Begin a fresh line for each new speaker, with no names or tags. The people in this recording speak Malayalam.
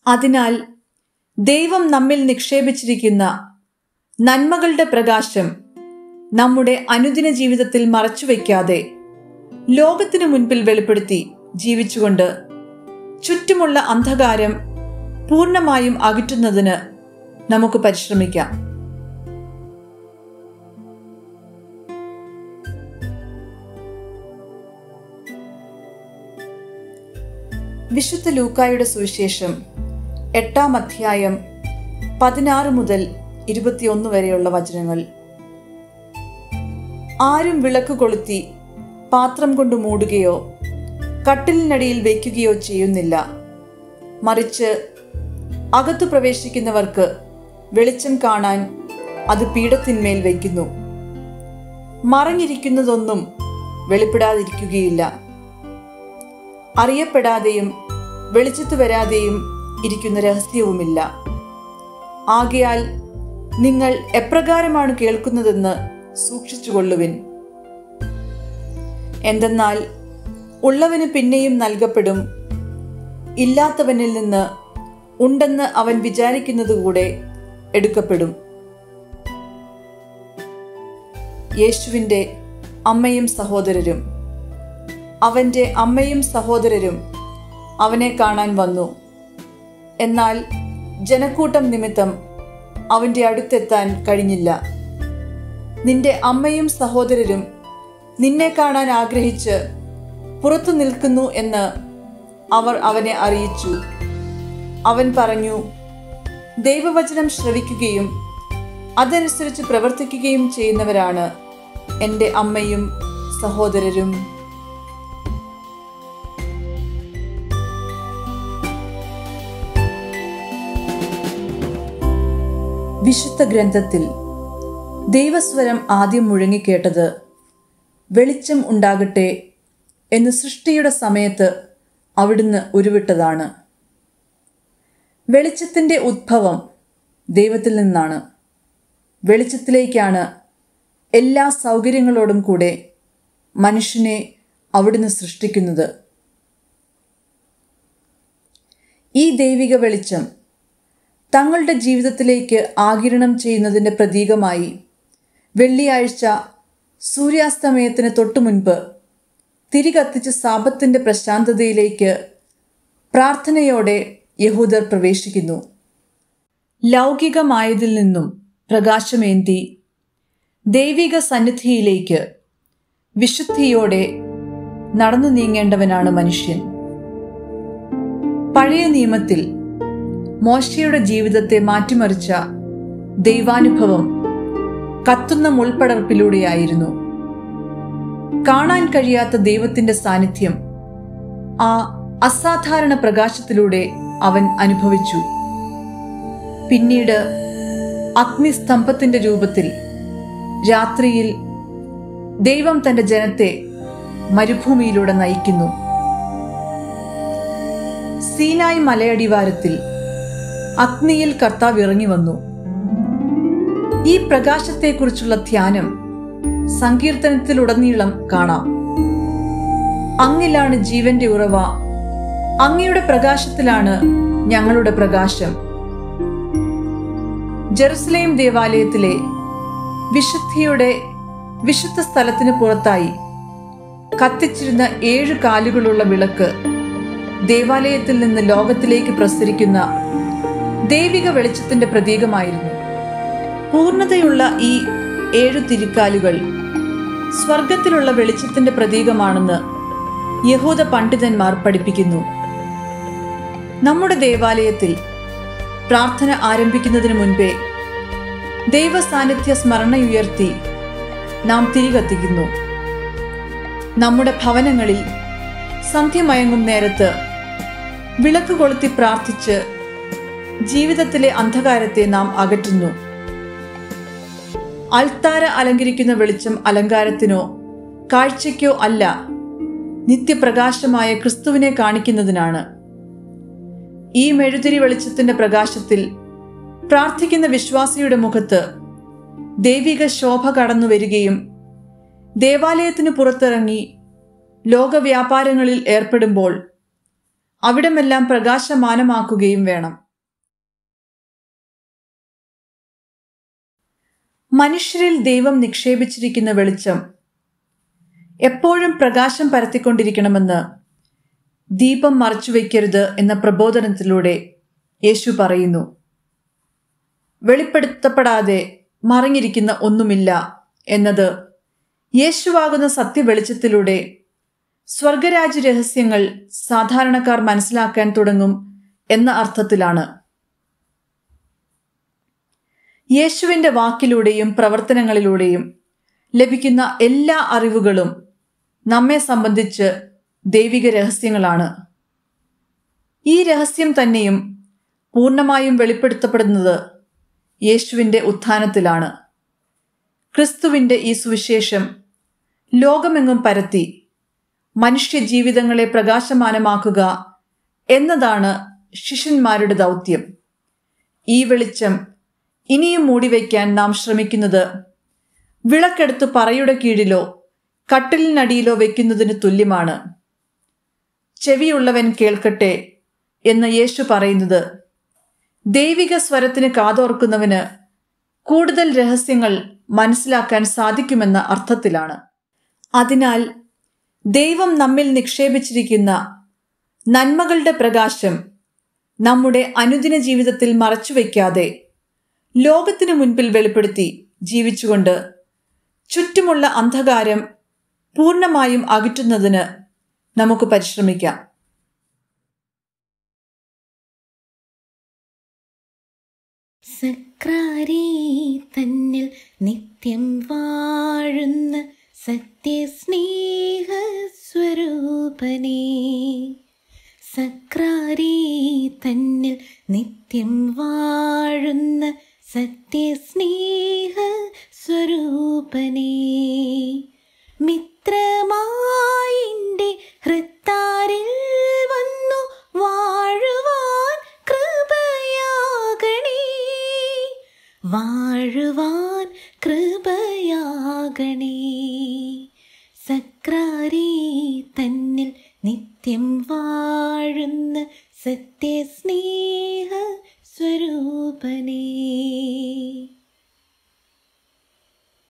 അതിനാൽ ദൈവം നമ്മിൽ നിക്ഷേപിച്ചിരിക്കുന്ന നന്മകളുടെ പ്രകാശം നമ്മുടെ അനുദിന ജീവിതത്തിൽ മറച്ചുവെക്കാതെ ലോകത്തിനു മുൻപിൽ വെളിപ്പെടുത്തി ജീവിച്ചുകൊണ്ട് ചുറ്റുമുള്ള അന്ധകാരം പൂർണ്ണമായും അകറ്റുന്നതിന് നമുക്ക് പരിശ്രമിക്കാം വിശുദ്ധ ലൂക്കായുടെ സുവിശേഷം എട്ടാം അധ്യായം പതിനാറ് മുതൽ ഇരുപത്തിയൊന്ന് വരെയുള്ള വചനങ്ങൾ ആരും വിളക്ക് കൊളുത്തി പാത്രം കൊണ്ട് മൂടുകയോ കട്ടിലിനടിയിൽ വയ്ക്കുകയോ ചെയ്യുന്നില്ല മറിച്ച് അകത്തു പ്രവേശിക്കുന്നവർക്ക് വെളിച്ചം കാണാൻ അത് പീഠത്തിന്മേൽ വയ്ക്കുന്നു മറഞ്ഞിരിക്കുന്നതൊന്നും വെളിപ്പെടാതിരിക്കുകയില്ല അറിയപ്പെടാതെയും വെളിച്ചത്ത് വരാതെയും ഇരിക്കുന്ന രഹസ്യവുമില്ല ആകയാൽ നിങ്ങൾ എപ്രകാരമാണ് കേൾക്കുന്നതെന്ന് സൂക്ഷിച്ചുകൊള്ളുവിൻ എന്തെന്നാൽ ഉള്ളവന് പിന്നെയും നൽകപ്പെടും ഇല്ലാത്തവനിൽ നിന്ന് ഉണ്ടെന്ന് അവൻ വിചാരിക്കുന്നത് കൂടെ എടുക്കപ്പെടും യേശുവിൻ്റെ അമ്മയും സഹോദരരും അവൻ്റെ അമ്മയും സഹോദരരും അവനെ കാണാൻ വന്നു എന്നാൽ ജനക്കൂട്ടം നിമിത്തം അവൻ്റെ അടുത്തെത്താൻ കഴിഞ്ഞില്ല നിന്റെ അമ്മയും സഹോദരരും നിന്നെ കാണാൻ ആഗ്രഹിച്ച് പുറത്തു നിൽക്കുന്നു എന്ന് അവർ അവനെ അറിയിച്ചു അവൻ പറഞ്ഞു ദൈവവചനം ശ്രവിക്കുകയും അതനുസരിച്ച് പ്രവർത്തിക്കുകയും ചെയ്യുന്നവരാണ് എൻ്റെ അമ്മയും സഹോദരരും വിശുദ്ധ ഗ്രന്ഥത്തിൽ ദൈവസ്വരം ആദ്യം മുഴങ്ങിക്കേട്ടത് വെളിച്ചം ഉണ്ടാകട്ടെ എന്ന് സൃഷ്ടിയുടെ സമയത്ത് അവിടുന്ന് ഉരുവിട്ടതാണ് വെളിച്ചത്തിൻ്റെ ഉദ്ഭവം ദൈവത്തിൽ നിന്നാണ് വെളിച്ചത്തിലേക്കാണ് എല്ലാ സൗകര്യങ്ങളോടും കൂടെ മനുഷ്യനെ അവിടുന്ന് സൃഷ്ടിക്കുന്നത് ഈ ദൈവിക വെളിച്ചം തങ്ങളുടെ ജീവിതത്തിലേക്ക് ആകിരണം ചെയ്യുന്നതിൻ്റെ പ്രതീകമായി വെള്ളിയാഴ്ച സൂര്യാസ്തമയത്തിന് തൊട്ടു മുൻപ് തിരികത്തിച്ച് സാപത്തിൻ്റെ പ്രശാന്തതയിലേക്ക് പ്രാർത്ഥനയോടെ യഹൂദർ പ്രവേശിക്കുന്നു ലൗകികമായതിൽ നിന്നും പ്രകാശമേന്തി ദൈവിക സന്നിധിയിലേക്ക് വിശുദ്ധിയോടെ നടന്നു നീങ്ങേണ്ടവനാണ് മനുഷ്യൻ പഴയ നിയമത്തിൽ മോശയുടെ ജീവിതത്തെ മാറ്റിമറിച്ച ദൈവാനുഭവം കത്തുന്ന മുൾപ്പടർപ്പിലൂടെയായിരുന്നു കാണാൻ കഴിയാത്ത ദൈവത്തിന്റെ സാന്നിധ്യം ആ അസാധാരണ പ്രകാശത്തിലൂടെ അവൻ അനുഭവിച്ചു പിന്നീട് അഗ്നിസ്തംഭത്തിന്റെ രൂപത്തിൽ രാത്രിയിൽ ദൈവം തന്റെ ജനത്തെ മരുഭൂമിയിലൂടെ നയിക്കുന്നു സീനായ് മലയടിവാരത്തിൽ അഗ്നിയിൽ കർത്താവ് ഇറങ്ങി വന്നു ഈ പ്രകാശത്തെക്കുറിച്ചുള്ള ധ്യാനം സങ്കീർത്തനത്തിലുടനീളം കാണാം അങ്ങിലാണ് ജീവന്റെ ഉറവ അങ്ങയുടെ പ്രകാശത്തിലാണ് ഞങ്ങളുടെ പ്രകാശം ജെറുസലേം ദേവാലയത്തിലെ വിശുദ്ധിയുടെ വിശുദ്ധ സ്ഥലത്തിന് പുറത്തായി കത്തിച്ചിരുന്ന ഏഴു കാലുകളുള്ള വിളക്ക് ദേവാലയത്തിൽ നിന്ന് ലോകത്തിലേക്ക് പ്രസരിക്കുന്ന ദൈവിക വെളിച്ചത്തിന്റെ പ്രതീകമായിരുന്നു പൂർണ്ണതയുള്ള ഈ ഏഴു തിരിക്കാലുകൾ സ്വർഗത്തിലുള്ള വെളിച്ചത്തിന്റെ പ്രതീകമാണെന്ന് യഹൂദ പണ്ഡിതന്മാർ പഠിപ്പിക്കുന്നു നമ്മുടെ ദേവാലയത്തിൽ പ്രാർത്ഥന ആരംഭിക്കുന്നതിന് മുൻപേ ദൈവ സാന്നിധ്യ സ്മരണയുയർത്തി നാം തിരികത്തിക്കുന്നു നമ്മുടെ ഭവനങ്ങളിൽ സന്ധ്യമയങ്ങും നേരത്ത് വിളക്ക് കൊളുത്തി പ്രാർത്ഥിച്ച് ജീവിതത്തിലെ അന്ധകാരത്തെ നാം അകറ്റുന്നു അൾത്താര അലങ്കരിക്കുന്ന വെളിച്ചം അലങ്കാരത്തിനോ കാഴ്ചയ്ക്കോ അല്ല നിത്യപ്രകാശമായ ക്രിസ്തുവിനെ കാണിക്കുന്നതിനാണ് ഈ മെഴുതിരി വെളിച്ചത്തിന്റെ പ്രകാശത്തിൽ പ്രാർത്ഥിക്കുന്ന വിശ്വാസിയുടെ മുഖത്ത് ദൈവിക ശോഭ കടന്നു വരികയും ദേവാലയത്തിന് പുറത്തിറങ്ങി ലോകവ്യാപാരങ്ങളിൽ ഏർപ്പെടുമ്പോൾ അവിടമെല്ലാം പ്രകാശമാനമാക്കുകയും വേണം മനുഷ്യരിൽ ദൈവം നിക്ഷേപിച്ചിരിക്കുന്ന വെളിച്ചം എപ്പോഴും പ്രകാശം പരത്തിക്കൊണ്ടിരിക്കണമെന്ന് ദീപം മറച്ചുവെക്കരുത് എന്ന പ്രബോധനത്തിലൂടെ യേശു പറയുന്നു വെളിപ്പെടുത്തപ്പെടാതെ മറിഞ്ഞിരിക്കുന്ന ഒന്നുമില്ല എന്നത് യേശുവാകുന്ന സത്യവെളിച്ചത്തിലൂടെ സ്വർഗരാജ്യ രഹസ്യങ്ങൾ സാധാരണക്കാർ മനസ്സിലാക്കാൻ തുടങ്ങും എന്ന അർത്ഥത്തിലാണ് യേശുവിൻ്റെ വാക്കിലൂടെയും പ്രവർത്തനങ്ങളിലൂടെയും ലഭിക്കുന്ന എല്ലാ അറിവുകളും നമ്മെ സംബന്ധിച്ച് ദൈവിക രഹസ്യങ്ങളാണ് ഈ രഹസ്യം തന്നെയും പൂർണ്ണമായും വെളിപ്പെടുത്തപ്പെടുന്നത് യേശുവിൻ്റെ ഉത്ഥാനത്തിലാണ് ക്രിസ്തുവിൻ്റെ ഈ സുവിശേഷം ലോകമെങ്ങും പരത്തി മനുഷ്യ ജീവിതങ്ങളെ പ്രകാശമാനമാക്കുക എന്നതാണ് ശിഷ്യന്മാരുടെ ദൗത്യം ഈ വെളിച്ചം ഇനിയും മൂടിവെക്കാൻ നാം ശ്രമിക്കുന്നത് വിളക്കെടുത്ത് പറയുടെ കീഴിലോ കട്ടിലിനടിയിലോ വെക്കുന്നതിന് തുല്യമാണ് ചെവിയുള്ളവൻ കേൾക്കട്ടെ എന്ന് യേശു പറയുന്നത് ദൈവിക സ്വരത്തിന് കാതോർക്കുന്നവന് കൂടുതൽ രഹസ്യങ്ങൾ മനസ്സിലാക്കാൻ സാധിക്കുമെന്ന അർത്ഥത്തിലാണ് അതിനാൽ ദൈവം നമ്മിൽ നിക്ഷേപിച്ചിരിക്കുന്ന നന്മകളുടെ പ്രകാശം നമ്മുടെ അനുദിന ജീവിതത്തിൽ മറച്ചുവെക്കാതെ ലോകത്തിനു മുൻപിൽ വെളിപ്പെടുത്തി ജീവിച്ചുകൊണ്ട് ചുറ്റുമുള്ള അന്ധകാരം പൂർണ്ണമായും അകറ്റുന്നതിന് നമുക്ക് പരിശ്രമിക്കാം
സക്രാരി തന്നിൽ നിത്യം വാഴുന്ന സത്യസ്നേഹ സ്വരൂപനേ സക്രാരി തന്നിൽ നിത്യം വാഴുന്ന സത്യസ്നേഹ സ്വരൂപനേ മിത്രമായിൻ്റെ ഹൃത്താരിൽ വന്നു വാഴുവാൻ കൃപയാകണേ വാഴുവാൻ കൃപയാകണേ സക്രാരി തന്നിൽ നിത്യം വാഴുന്ന സത്യസ്നേഹ സ്വരൂപനേ